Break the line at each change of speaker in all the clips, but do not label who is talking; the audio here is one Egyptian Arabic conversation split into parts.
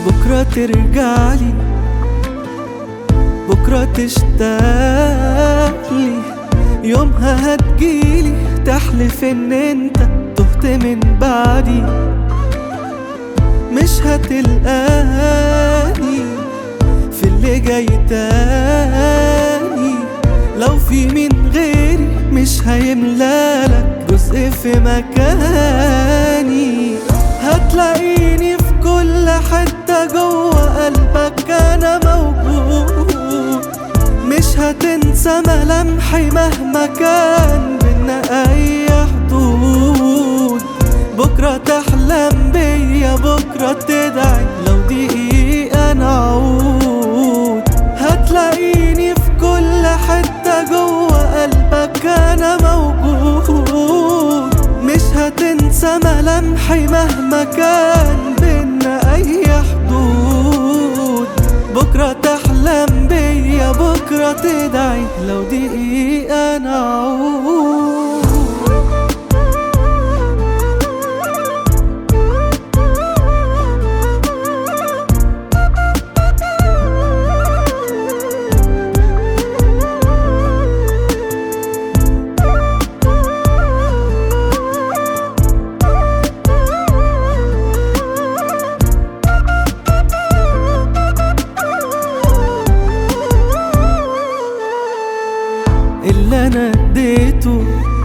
بكرة ترجعلي بكرة تشتاقلي يومها هتجيلي تحلف ان انت تهت من بعدي مش هتلقاني في اللي جاي تاني لو في مين غيري مش هيملالك جزء في مكاني هتلاقيني في كل حتة جوه قلبك أنا موجود مش هتنسى ملامحي مهما كان بينا أي حدود بكرة تحلم بيا بكرة تدعي لو دقيقة نعود هتلاقيني في كل حتة جوه قلبك أنا موجود مش هتنسى ملامحي مهما كان بينا أي حدود بكرة تحلم بيا بكرة تدعي لو دقيقة نعود اللي انا اديته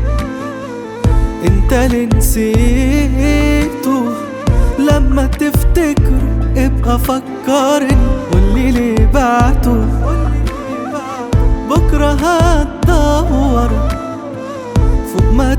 انت اللي نسيته لما تفتكر ابقى فكرني قولي ليه بعته بكرة هتدور فوق ما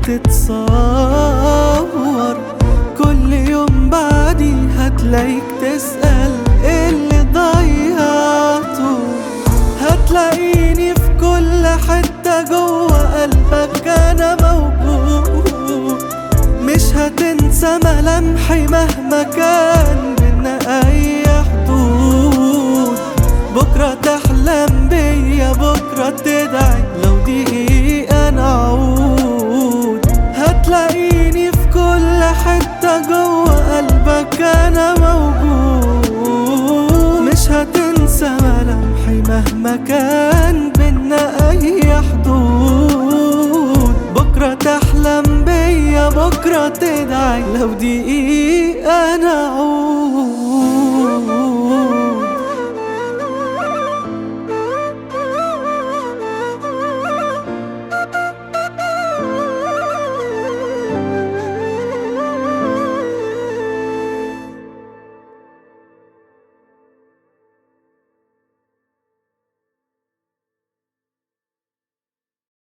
تتصور كل يوم بعدي هتلاقيك تسأل ايه اللي ضيعته هتلاقيني في كل حتة جوه قلبك أنا موجود مش هتنسى ملامحي مهما كان بينا أي حدود بكرة تحلم بيا بكرة تدعي لو دقيقة نعود هتلاقيني في كل حتة جوه قلبك أنا موجود مش هتنسى ملامحي مهما كان بينا أي حدود بكرة تحلم بيا بكرة تدعي لو دقيقة نعود